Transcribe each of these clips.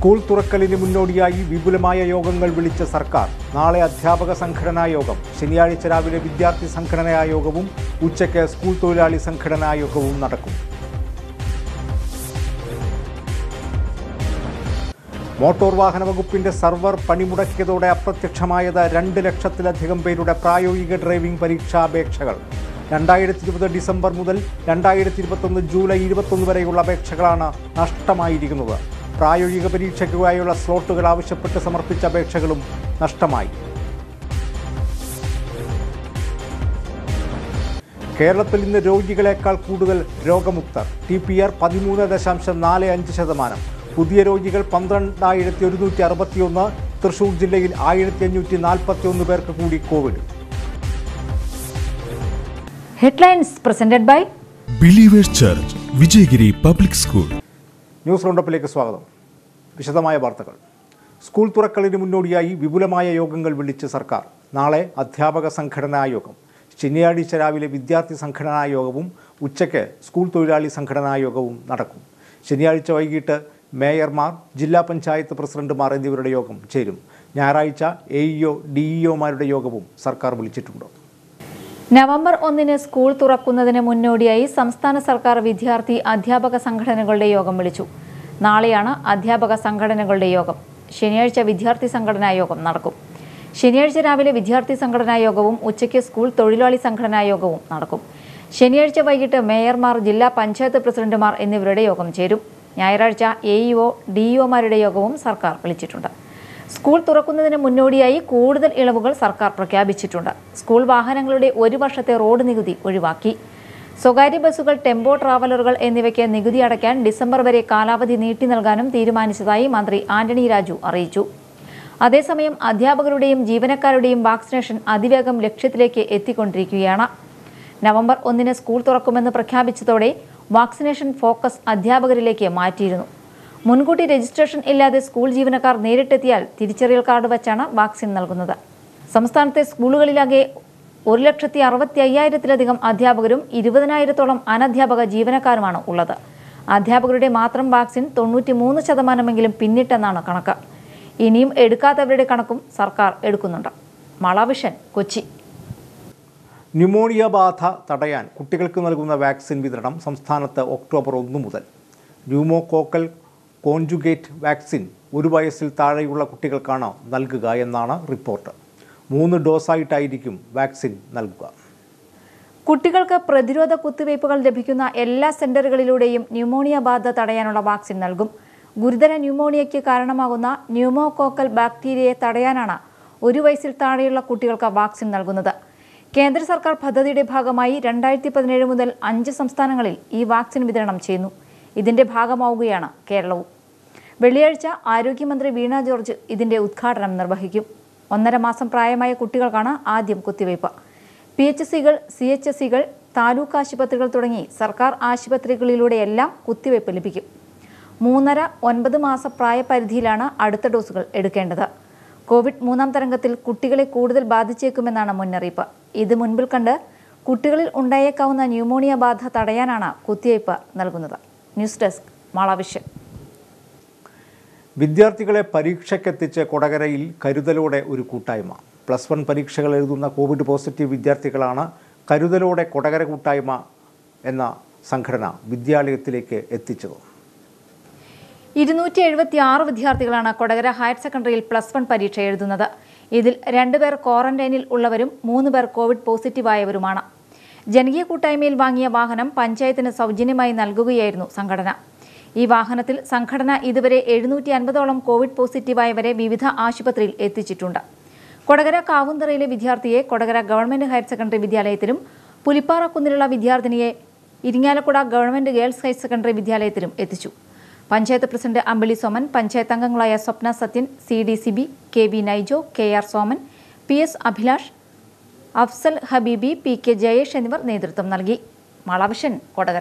school തുറക്കലിന് മുന്നോടിയായി വിപുലമായ യോഗങ്ങൾ വിളിച്ച സർക്കാർ നാളെ അധ്യാപക സംഘടനാ യോഗം ശനിയാഴ്ച രാവിലെ വിദ്യാർത്ഥി സംഘടനാ യോഗവും ഉച്ചയ്ക്ക് സ്കൂൾ തൊഴിലാളി സംഘടനാ യോഗവും നടക്കും മോട്ടോർ വാഹന വകുപ്പിന്റെ സർവർ പണിമുടക്കിയതോടെ അപ്രത്യക്ഷമായത് രണ്ട് ലക്ഷത്തിലധികം പേരുടെ പ്രായോഗിക ഡ്രൈവിംഗ് പരീക്ഷാപേക്ഷകൾ രണ്ടായിരത്തി ഇരുപത് ഡിസംബർ മുതൽ രണ്ടായിരത്തി ഇരുപത്തൊന്ന് ജൂലൈ ഇരുപത്തൊന്ന് വരെയുള്ള അപേക്ഷകളാണ് നഷ്ടമായിരിക്കുന്നത് പ്രായോഗിക പരീക്ഷയ്ക്കായുള്ള സ്ലോട്ടുകൾ ആവശ്യപ്പെട്ട് സമർപ്പിച്ച അപേക്ഷകളും നഷ്ടമായി കേരളത്തിൽ ഇന്ന് രോഗികളെക്കാൾ കൂടുതൽ രോഗമുക്തർ ടി പി ആർ പതിമൂന്ന് ദശാംശം നാല് അഞ്ച് ശതമാനം പുതിയ രോഗികൾ പന്ത്രണ്ടായിരത്തി ഒരുന്നൂറ്റി അറുപത്തിയൊന്ന് തൃശൂർ ജില്ലയിൽ ആയിരത്തി അഞ്ഞൂറ്റി നാൽപ്പത്തി ഒന്ന് പേർക്ക് കൂടി covid Headlines presented by believers church Vijayagiri public school news റൗണ്ടപ്പിലേക്ക് സ്വാഗതം വിശദമായ വാർത്തകൾ സ്കൂൾ തുറക്കലിന് മുന്നോടിയായി വിപുലമായ യോഗങ്ങൾ വിളിച്ച് സർക്കാർ നാളെ അധ്യാപക സംഘടനാ യോഗം ശനിയാഴ്ച രാവിലെ വിദ്യാർത്ഥി സംഘടനാ യോഗവും ഉച്ചയ്ക്ക് സ്കൂൾ തൊഴിലാളി സംഘടനാ യോഗവും നടക്കും ശനിയാഴ്ച വൈകിട്ട് മേയർമാർ ജില്ലാ പഞ്ചായത്ത് പ്രസിഡന്റുമാർ എന്നിവരുടെ യോഗം ചേരും ഞായറാഴ്ച എ ഇഒ ഡി ഇഒമാരുടെ യോഗവും സർക്കാർ വിളിച്ചിട്ടുണ്ട് നവംബർ ഒന്നിന് സ്കൂൾ തുറക്കുന്നതിന് മുന്നോടിയായി സംസ്ഥാന സർക്കാർ വിദ്യാർത്ഥി അധ്യാപക സംഘടനകളുടെ യോഗം വിളിച്ചു നാളെയാണ് അധ്യാപക സംഘടനകളുടെ യോഗം ശനിയാഴ്ച വിദ്യാർത്ഥി സംഘടനാ യോഗം നടക്കും ശനിയാഴ്ച രാവിലെ വിദ്യാർത്ഥി സംഘടനാ യോഗവും ഉച്ചയ്ക്ക് സ്കൂൾ തൊഴിലാളി സംഘടനാ യോഗവും നടക്കും ശനിയാഴ്ച വൈകിട്ട് മേയർമാർ ജില്ലാ പഞ്ചായത്ത് പ്രസിഡന്റുമാർ എന്നിവരുടെ യോഗം ചേരും ഞായറാഴ്ച എ ഇഒ ഡി ഇഒമാരുടെ യോഗവും സർക്കാർ വിളിച്ചിട്ടുണ്ട് സ്കൂൾ തുറക്കുന്നതിന് മുന്നോടിയായി കൂടുതൽ ഇളവുകൾ സർക്കാർ പ്രഖ്യാപിച്ചിട്ടുണ്ട് സ്കൂൾ വാഹനങ്ങളുടെ ഒരു വർഷത്തെ റോഡ് നികുതി ഒഴിവാക്കി സ്വകാര്യ ബസ്സുകൾ ടെമ്പോ ട്രാവലറുകൾ എന്നിവയ്ക്ക് നികുതി അടയ്ക്കാൻ ഡിസംബർ വരെ കാലാവധി നീട്ടി നൽകാനും തീരുമാനിച്ചതായി മന്ത്രി ആന്റണി രാജു അറിയിച്ചു അതേസമയം അധ്യാപകരുടെയും ജീവനക്കാരുടെയും വാക്സിനേഷൻ അതിവേഗം ലക്ഷ്യത്തിലേക്ക് എത്തിക്കൊണ്ടിരിക്കുകയാണ് നവംബർ ഒന്നിന് സ്കൂൾ തുറക്കുമെന്ന് പ്രഖ്യാപിച്ചതോടെ വാക്സിനേഷൻ ഫോക്കസ് അധ്യാപകരിലേക്ക് മാറ്റിയിരുന്നു മുൻകൂട്ടി രജിസ്ട്രേഷൻ ഇല്ലാതെ സ്കൂൾ ജീവനക്കാർ നേരിട്ടെത്തിയാൽ തിരിച്ചറിയൽ കാർഡ് വച്ചാണ് വാക്സിൻ നൽകുന്നത് സംസ്ഥാനത്തെ സ്കൂളുകളിലാകെ ഒരു ലക്ഷത്തി അറുപത്തി അയ്യായിരത്തിലധികം അധ്യാപകരും ഇരുപതിനായിരത്തോളം അനധ്യാപക ജീവനക്കാരുമാണ് ഉള്ളത് അധ്യാപകരുടെ മാത്രം വാക്സിൻ തൊണ്ണൂറ്റി മൂന്ന് ശതമാനമെങ്കിലും പിന്നിട്ടെന്നാണ് കണക്ക് ഇനിയും എടുക്കാത്തവരുടെ കണക്കും സർക്കാർ എടുക്കുന്നുണ്ട് മളവിഷൻ കൊച്ചി ന്യൂമോണിയ ബാധ തടയാൻ കുട്ടികൾക്ക് നൽകുന്ന വാക്സിൻ വിതരണം സംസ്ഥാനത്ത് ഒക്ടോബർ ഒന്ന് മുതൽ ന്യൂമോകോക്കൽ കോൺജുഗേറ്റ് വാക്സിൻ ഒരു വയസ്സിൽ താഴെയുള്ള കുട്ടികൾക്കാണ് നൽകുക എന്നാണ് റിപ്പോർട്ട് മൂന്ന് ഡോസായിട്ടായിരിക്കും വാക്സിൻ നൽകുക കുട്ടികൾക്ക് പ്രതിരോധ കുത്തിവയ്പ്പുകൾ ലഭിക്കുന്ന എല്ലാ സെന്ററുകളിലൂടെയും ന്യൂമോണിയ ബാധ തടയാനുള്ള വാക്സിൻ നൽകും ഗുരുതര ന്യൂമോണിയയ്ക്ക് കാരണമാകുന്ന ന്യൂമോകോക്കൽ ബാക്ടീരിയയെ തടയാനാണ് ഒരു വയസ്സിൽ താഴെയുള്ള കുട്ടികൾക്ക് വാക്സിൻ നൽകുന്നത് കേന്ദ്ര സർക്കാർ പദ്ധതിയുടെ ഭാഗമായി രണ്ടായിരത്തി പതിനേഴ് മുതൽ അഞ്ച് സംസ്ഥാനങ്ങളിൽ ഈ വാക്സിൻ വിതരണം ചെയ്യുന്നു ഇതിന്റെ ഭാഗമാവുകയാണ് കേരളവും വെള്ളിയാഴ്ച ആരോഗ്യമന്ത്രി വീണ ജോർജ് ഇതിന്റെ ഉദ്ഘാടനം നിർവഹിക്കും ഒന്നര മാസം പ്രായമായ കുട്ടികൾക്കാണ് ആദ്യം കുത്തിവയ്പ് പി എച്ച് സികൾ സി എച്ച് എസ് സികൾ താലൂക്ക് ആശുപത്രികൾ തുടങ്ങി സർക്കാർ ആശുപത്രികളിലൂടെയെല്ലാം കുത്തിവയ്പ് ലഭിക്കും മൂന്നര ഒൻപത് മാസ പ്രായപരിധിയിലാണ് അടുത്ത ഡോസുകൾ എടുക്കേണ്ടത് കോവിഡ് മൂന്നാം തരംഗത്തിൽ കുട്ടികളെ കൂടുതൽ ബാധിച്ചേക്കുമെന്നാണ് മുന്നറിയിപ്പ് ഇത് മുൻപിൽ കണ്ട് കുട്ടികളിൽ ഉണ്ടായേക്കാവുന്ന ന്യൂമോണിയ ബാധ തടയാനാണ് കുത്തിവയ്പ് നൽകുന്നത് ന്യൂസ് ഡെസ്ക് മാളാവിഷൻ വിദ്യാർത്ഥികളെ പരീക്ഷയ്ക്കെത്തിച്ച് കൊടകരയിൽ കരുതലോടെ ഒരു കൂട്ടായ്മ പ്ലസ് വൺ പരീക്ഷകൾ എഴുതുന്ന കോവിഡ് പോസിറ്റീവ് വിദ്യാർത്ഥികളാണ് കരുതലോടെ കൊടകര കൂട്ടായ്മ എന്ന സംഘടന വിദ്യാലയത്തിലേക്ക് എത്തിച്ചത് ഇരുന്നൂറ്റി എഴുപത്തി ആറ് വിദ്യാർത്ഥികളാണ് കൊടകര ഹയർ സെക്കൻഡറിയിൽ പ്ലസ് വൺ പരീക്ഷ എഴുതുന്നത് ഇതിൽ രണ്ടുപേർ ക്വാറന്റൈനിൽ ഉള്ളവരും മൂന്ന് പേർ കോവിഡ് പോസിറ്റീവായവരുമാണ് ജനകീയ കൂട്ടായ്മയിൽ വാങ്ങിയ വാഹനം പഞ്ചായത്തിന് സൗജന്യമായി നൽകുകയായിരുന്നു സംഘടന ഈ വാഹനത്തിൽ സംഘടന ഇതുവരെ എഴുന്നൂറ്റി അൻപതോളം കോവിഡ് പോസിറ്റീവായവരെ വിവിധ ആശുപത്രിയിൽ എത്തിച്ചിട്ടുണ്ട് കൊടകര കാവുന്തറയിലെ വിദ്യാർത്ഥിയെ കൊടകര ഗവൺമെന്റ് ഹയർ സെക്കൻഡറി വിദ്യാലയത്തിലും പുലിപ്പാറ കുന്നിലുള്ള വിദ്യാർത്ഥിനിയെ Irinjalakuda government girls higher secondary വിദ്യാലയത്തിലും എത്തിച്ചു പഞ്ചായത്ത് പ്രസിഡന്റ് അമ്പിളി സോമൻ പഞ്ചായത്ത് അംഗങ്ങളായ Swapna Sathyan C D C B K V Naijo K R Soman P S Abhilash Afsal Habibi P K Jayesh എന്നിവർ നേതൃത്വം നൽകി മാളാവിഷൻ കൊടകര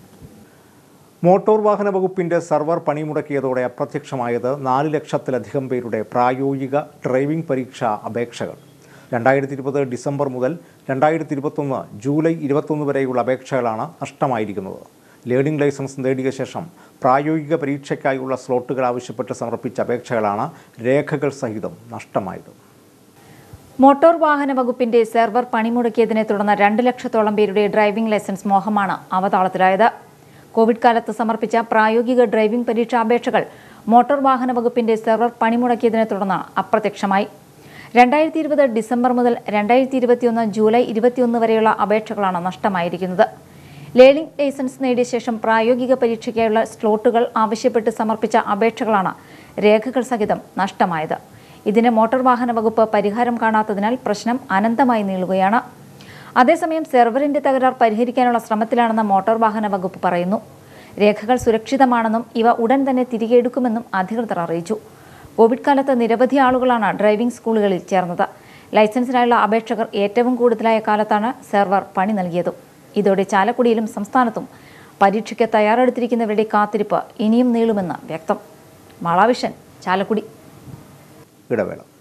മോട്ടോർ വാഹന വകുപ്പിന്റെ സർവർ പണിമുടക്കിയതോടെ അപ്രത്യക്ഷമായത് നാല് ലക്ഷത്തിലധികം പേരുടെ പ്രായോഗിക ഡ്രൈവിംഗ് പരീക്ഷാ അപേക്ഷകൾ രണ്ടായിരത്തി ഇരുപത് ഡിസംബർ മുതൽ രണ്ടായിരത്തി ഇരുപത്തൊന്ന് ജൂലൈ ഇരുപത്തൊന്ന് വരെയുള്ള അപേക്ഷകളാണ് നഷ്ടമായിരിക്കുന്നത് ലേണിംഗ് ലൈസൻസ് നേടിയ ശേഷം പ്രായോഗിക പരീക്ഷയ്ക്കായുള്ള സ്ലോട്ടുകൾ ആവശ്യപ്പെട്ട് സമർപ്പിച്ച അപേക്ഷകളാണ് രേഖകൾ സഹിതം നഷ്ടമായത് മോട്ടോർ വാഹന വകുപ്പിന്റെ സെർവർ പണിമുടക്കിയതിനെ തുടർന്ന് രണ്ട് ലക്ഷത്തോളം പേരുടെ ഡ്രൈവിംഗ് ലൈസൻസ് മോഹമാണ് അവതാളത്തിലായത് കോവിഡ് കാലത്ത് സമർപ്പിച്ച പ്രായോഗിക ഡ്രൈവിംഗ് പരീക്ഷാപേക്ഷകൾ മോട്ടോർ വാഹന വകുപ്പിന്റെ സെർവർ പണിമുടക്കിയതിനെ തുടർന്ന് അപ്രത്യക്ഷമായി രണ്ടായിരത്തി ഇരുപത് ഡിസംബർ മുതൽ രണ്ടായിരത്തി ഇരുപത്തിയൊന്ന് ജൂലൈ ഇരുപത്തിയൊന്ന് വരെയുള്ള അപേക്ഷകളാണ് നഷ്ടമായിരിക്കുന്നത് ലേണിംഗ് ലൈസൻസ് നേടിയ ശേഷം പ്രായോഗിക പരീക്ഷയ്ക്കായുള്ള സ്ലോട്ടുകൾ ആവശ്യപ്പെട്ട് സമർപ്പിച്ച അപേക്ഷകളാണ് രേഖകൾ സഹിതം നഷ്ടമായത് ഇതിന് മോട്ടോർ വാഹന വകുപ്പ് പരിഹാരം കാണാത്തതിനാൽ പ്രശ്നം അനന്തമായി നീളുകയാണ് അതേസമയം സെർവറിന്റെ തകരാർ പരിഹരിക്കാനുള്ള ശ്രമത്തിലാണെന്ന് മോട്ടോർ വാഹന വകുപ്പ് പറയുന്നു രേഖകൾ സുരക്ഷിതമാണെന്നും ഇവ ഉടൻ തന്നെ തിരികെ എടുക്കുമെന്നും അധികൃതർ അറിയിച്ചു കോവിഡ് കാലത്ത് നിരവധി ആളുകളാണ് ഡ്രൈവിംഗ് സ്കൂളുകളിൽ ചേർന്നത് ലൈസൻസിനായുള്ള അപേക്ഷകർ ഏറ്റവും കൂടുതലായ കാലത്താണ് സെർവർ പണി നൽകിയതും ഇതോടെ ചാലക്കുടിയിലും സംസ്ഥാനത്തും പരീക്ഷയ്ക്ക് തയ്യാറെടുത്തിരിക്കുന്നവരുടെ കാത്തിരിപ്പ് ഇനിയും നീളുമെന്ന് വ്യക്തം മാളാവിഷൻ ചാലക്കുടി ഇടവേള